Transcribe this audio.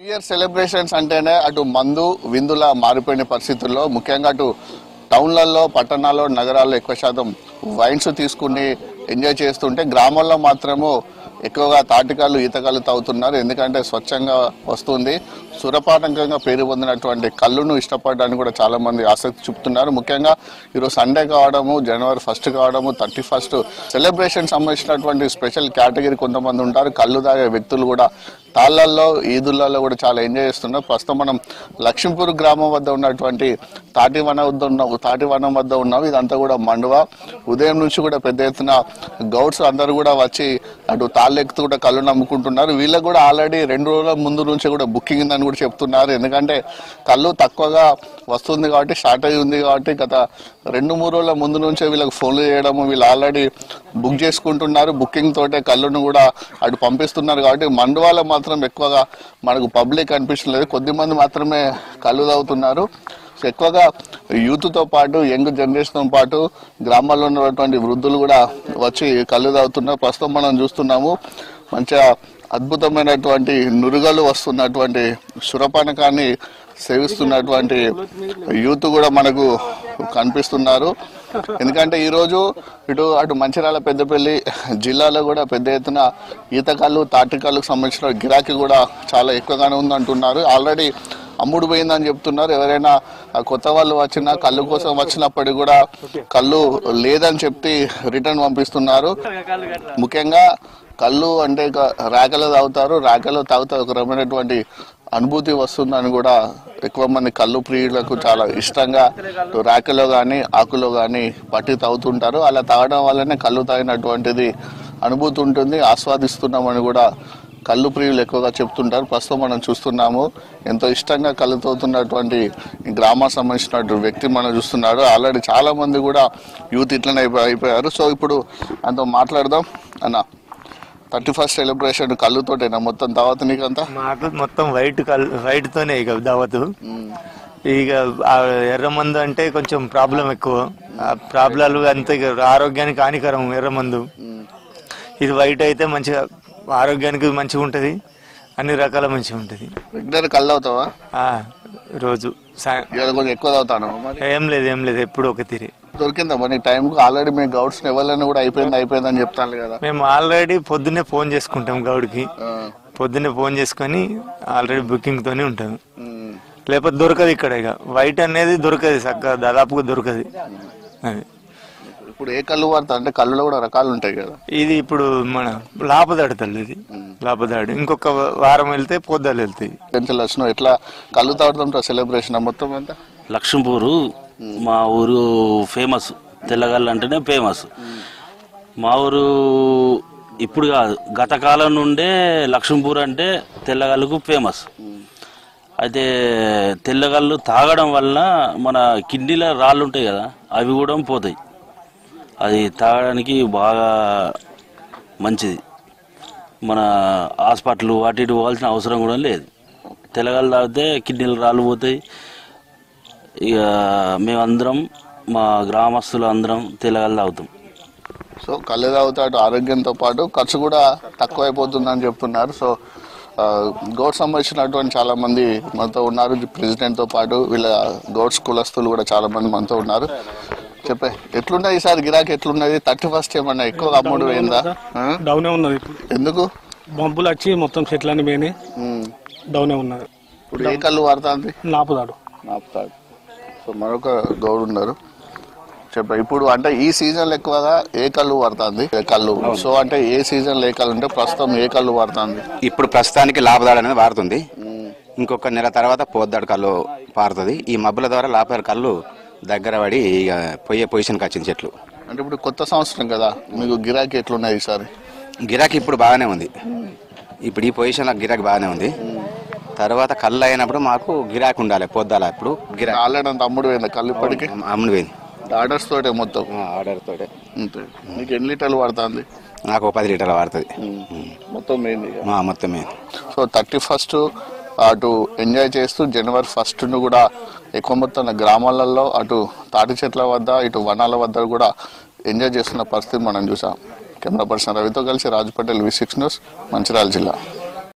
New year celebrations అంటేనే అటు మందు విందుల మారిపోయిన పరిస్థితుల్లో ముఖ్యంగా అటు టౌన్లలో పట్టణాల్లో నగరాల్లో ఎక్కువ శాతం వైన్స్ తీసుకుని ఎంజాయ్ చేస్తుంటే గ్రామాల్లో మాత్రము ఎక్కువగా తాటికాలు ఈతకాలు తాగుతున్నారు ఎందుకంటే స్వచ్ఛంగా వస్తుంది సురపాటంకంగా పేరు పొందినటువంటి కళ్ళును ఇష్టపడడానికి కూడా చాలా మంది ఆసక్తి చూపుతున్నారు ముఖ్యంగా ఈరోజు సండే కావడము జనవరి ఫస్ట్ కావడము థర్టీ ఫస్ట్ సెలబ్రేషన్ సంబంధించినటువంటి స్పెషల్ కేటగిరీ కొంతమంది ఉంటారు కళ్ళు తాగే వ్యక్తులు కూడా తాళ్ళల్లో ఈదులలో కూడా చాలా ఎంజాయ్ చేస్తున్నారు ప్రస్తుతం మనం లక్ష్మీపూర్ గ్రామం వద్ద ఉన్నటువంటి తాటివన వద్ద ఉన్న తాటివనం వద్ద ఉన్నాం ఇదంతా కూడా మండువ ఉదయం నుంచి కూడా పెద్ద ఎత్తున గౌడ్స్ అందరూ కూడా వచ్చి అటు తాళ్ళెక్కుతూ కూడా కళ్ళు నమ్ముకుంటున్నారు వీళ్ళకి కూడా ఆల్రెడీ రెండు రోజుల ముందు నుంచి కూడా బుకింగ్ ఉందని కూడా చెప్తున్నారు ఎందుకంటే కళ్ళు తక్కువగా వస్తుంది కాబట్టి షార్టేజ్ ఉంది కాబట్టి గత రెండు మూడు రోజుల ముందు నుంచే వీళ్ళకి ఫోన్లు చేయడము వీళ్ళు ఆల్రెడీ బుక్ చేసుకుంటున్నారు బుకింగ్ తోటే కళ్ళును కూడా అటు పంపిస్తున్నారు కాబట్టి మండువాలో మాత్రం ఎక్కువగా మనకు పబ్లిక్ అనిపించలేదు కొద్ది మంది మాత్రమే కళ్ళు తాగుతున్నారు సో ఎక్కువగా యూత్తో పాటు యంగ్ జనరేషన్తో పాటు గ్రామాల్లో ఉన్నటువంటి వృద్ధులు కూడా వచ్చి కళ్ళు తాగుతున్నారు ప్రస్తుతం మనం చూస్తున్నాము మంచిగా అద్భుతమైనటువంటి నురుగలు వస్తున్నటువంటి సురపానకాన్ని సేవిస్తున్నటువంటి యూత్ కూడా మనకు కనిపిస్తున్నారు ఎందుకంటే ఈరోజు ఇటు అటు మంచిర్యాల పెద్దపల్లి జిల్లాలో కూడా పెద్ద ఎత్తున ఈతకాళ్ళు తాటికాళ్ళకు సంబంధించిన గిరాకీ కూడా చాలా ఎక్కువగానే ఉందంటున్నారు ఆల్రెడీ అమ్ముడు పోయిందని చెప్తున్నారు ఎవరైనా ఆ కొత్త వాళ్ళు వచ్చినా కళ్ళు కోసం వచ్చినప్పటికీ కూడా కళ్ళు లేదని చెప్పి రిటర్న్ పంపిస్తున్నారు ముఖ్యంగా కళ్ళు అంటే ఇక ర్యాకలో తాగుతారు ర్యాకలో తాగుతారు ఒక రకమైనటువంటి అనుభూతి వస్తుందని కూడా ఎక్కువ మంది కళ్ళు ప్రియులకు చాలా ఇష్టంగా ర్యాకలో కానీ ఆకులో కానీ పట్టి తాగుతుంటారు అలా తాగడం వల్లనే కళ్ళు తాగినటువంటిది అనుభూతి ఉంటుంది ఆస్వాదిస్తున్నామని కూడా కళ్ళు ప్రియులు ఎక్కువగా చెప్తుంటారు ప్రస్తుతం మనం చూస్తున్నాము ఎంతో ఇష్టంగా కళ్ళు తోతున్నటువంటి ఈ గ్రామానికి సంబంధించినటువంటి వ్యక్తి మనం చూస్తున్నాడు ఆల్రెడీ చాలా మంది కూడా యూత్ ఇట్లనే అయిపో- అయిపోయారు సో ఇప్పుడు అంత మాట్లాడదాం అన్న థర్టీ ఫస్ట్ సెలబ్రేషన్ కళ్ళుతోటేనా మొత్తం తర్వాత నీకంతా మాకు మొత్తం వైట్ కల్ వైట్ తోనే ఇక దావతు ఇక ఆ ఎర్ర మందు అంటే కొంచెం ప్రాబ్లం ఎక్కువ ఆ ప్రాబ్లాలు అంతే ఇక ఆరోగ్యానికి హానికరం ఎర్ర మందు ఇది వైట్ అయితే మంచిగా ఆరోగ్యానికి మంచిగా ఉంటది అన్ని రకాల మంచిగా ఉంటది రెగ్యులర్ కళ్ళు అవుతావా ఆ రోజు సాయం ఇవాళ కొంచెం ఎక్కువ తాగుతాను మరి ఏం లేదు ఏం లేదు ఎప్పుడు ఒక తీరి దొరికిందా మరి టైంకు ఆల్రెడీ మీ గౌడ్స్ ఎవరైనా కూడా అయిపోయింది అయిపోయింది అని చెప్తాను కదా మేము ఆల్రెడీ పొద్దున్నే ఫోన్ చేసుకుంటాం గౌడ్కి ఆ, పొద్దున్నే ఫోన్ చేసుకొని ఆల్రెడీ బుకింగ్ తోనే ఉంటాం ఉమ్. లేకపోతే దొరకదు ఇక్కడ ఇక వైట్ అనేది దొరకదు చక్కగా దాదాపుగా దొరకదు అది ఇప్పుడు ఏ కళ్ళు వాడతా అంటే కళ్ళులో కూడా రకాలు ఉంటాయి కదా ఇది ఇప్పుడు మన లాపదాడు తల్లి ఇది లాపదాడు ఇంకొక వారం వెళ్తే పొద్దాలు వెళ్తాయి పెన్సిల్ వచ్చిన ఎట్లా కళ్ళు తాగుతుంటా సెలబ్రేషన్ మొత్తం అంతా లక్ష్మీపూరు మా ఊరు ఫేమస్ తెల్లగల్లు అంటేనే ఫేమస్ మా ఊరు ఇప్పుడు కాదు గత కాలం నుండే లక్ష్మీపూర్ అంటే తెల్లగల్లుకు ఫేమస్ అయితే తెల్లగల్లు తాగడం వలన మన కిడ్నీలో రాళ్ళు ఉంటాయి కదా అవి కూడా పోతాయి అది తాగడానికి బాగా మంచిది మన హాస్పిటల్ వాటి ఇటు పోవాల్సిన అవసరం కూడా లేదు తెల్లగల్లు తాగితే కిడ్నీలు రాళ్ళు పోతాయి ఇక మేమందరం మా గ్రామస్తులు అందరం తెల్లగల్లు తాగుతాం సో కళ్ళు తాగుతాడు ఆరోగ్యంతో పాటు ఖర్చు కూడా తక్కువ అయిపోతుందని చెప్తున్నారు సో ఆ, గౌడ్స్ సంబంధించినటువంటి చాలా మంది మనతో ఉన్నారు ప్రెసిడెంట్ తో పాటు వీళ్ళ గౌడ్స్ కులస్తులు కూడా చాలా మంది మనతో ఉన్నారు చెప్పే ఎట్లున్నది ఈసారి గిరాకీ ఎట్లున్నది థర్టీ ఫస్ట్ ఏమన్నా ఎక్కువ అమ్ముడు పోయిందా ఆ? డౌనే ఉన్నది ఇప్పుడు ఎందుకు బంపులు వచ్చి మొత్తం చెట్లు అన్ని పోయినాయి ఉమ్. డౌనే ఉన్నది ఇప్పుడు ఏ కళ్ళు వాడుతుంది నాపుదాడు నాపుతాడు సో మరొక గౌడ్ ఉన్నారు చెప్ప ఇప్పుడు అంటే ఈ సీజన్ ఎక్కువగా ఏ కళ్ళు పడుతుంది కళ్ళు సో అంటే ఏ సీజన్ ఏ కళ్ళు ఉంటే ప్రస్తుతం ఏ కళ్ళు పడుతుంది ఇప్పుడు ప్రస్తుతానికి లాభదాడు అనేది వారుతుంది ఇంకొక నెల తర్వాత పోద్దాడు కళ్ళు పారుతుంది ఈ మబ్బుల ద్వారా లాభదాడు కళ్ళు దగ్గర పడి ఇక పోయే పొజిషన్కి వచ్చింది చెట్లు అంటే ఇప్పుడు కొత్త సంవత్సరం కదా మీకు గిరాకీ ఎట్లున్నాయి ఈసారి గిరాకీ ఇప్పుడు బాగానే ఉంది ఇప్పుడు ఈ పొజిషన్లో గిరాకీ బాగానే ఉంది తర్వాత కళ్ళు అయినప్పుడు మాకు గిరాకీ ఉండాలి పొద్దాల ఇప్పుడు గిరాకీ ఆల్రెడీ అంత అమ్ముడు పోయింది కళ్ళు ఇప్పటికి అమ్ముడు పోయింది ఆర్డర్స్ తోటే మొత్తం ఆర్డర్ తోటే అంతే మీకు ఎన్ని లీటర్లు పడుతుంది నాకు ఒక పది లీటర్లు వాడుతుంది మొత్తం పోయింది ఇక. మా మొత్తమే సో థర్టీ ఫస్ట్ అటు ఎంజాయ్ చేస్తూ జనవరి ఫస్ట్ను కూడా ఎక్కువ మొత్తం గ్రామాలలో అటు తాటి చెట్ల వద్ద ఇటు వనాల వద్ద కూడా ఎంజాయ్ చేస్తున్న పరిస్థితి మనం చూసాం కెమెరా పర్సన్ రవితో కలిసి Raju Patel V six news Mancherial జిల్లా